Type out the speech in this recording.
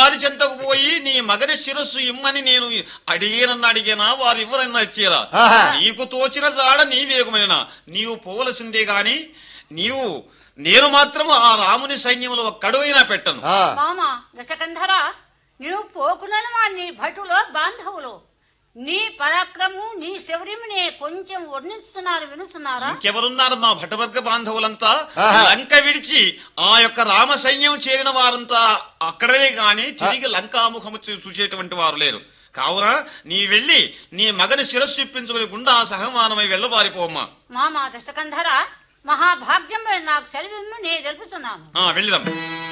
వారి చెంతకు పోయి నీ మగని శిరస్సు ఇమ్మని నేను అడిగేనన్న అడిగేనా వారు ఎవరన్నా ఇచ్చేరా ఆహా. నీకు తోచిన జాడ నీ వేగమైన నీవు పోవలసిందే గాని నీవు నేను మాత్రం ఆ రాముని సైన్యంలో ఒక్కడుగైనా పెట్టను ఆ, మామ దశకంధర నీవు పోకునను మా నీ భటులో బాంధవులు నీ పరాక్రము నీ శౌర్యమునే కొంచెం వర్ణిస్తున్నారు వినుతున్నారా ఇంకెవరున్నారు మా భటవర్గ బాంధవులంతా ఆహా. లంక విడిచి ఆ యొక్క రామ సైన్యం చేరిన వారంతా అక్కడనే గాని తిరిగి లంకాముఖము చూ- చూసేటువంటి వారు లేరు కావున నీ వెళ్ళి నీ మగని శిరస్సు ఇప్పించుకుని గుండా సహమానమై వెళ్ళబారిపోమ్మా మామ దశకంధర మహాభాగ్యం నాకు సెలవిమ్ము నేను తెలుపుతున్నాను ఆ వెళ్ళిదాం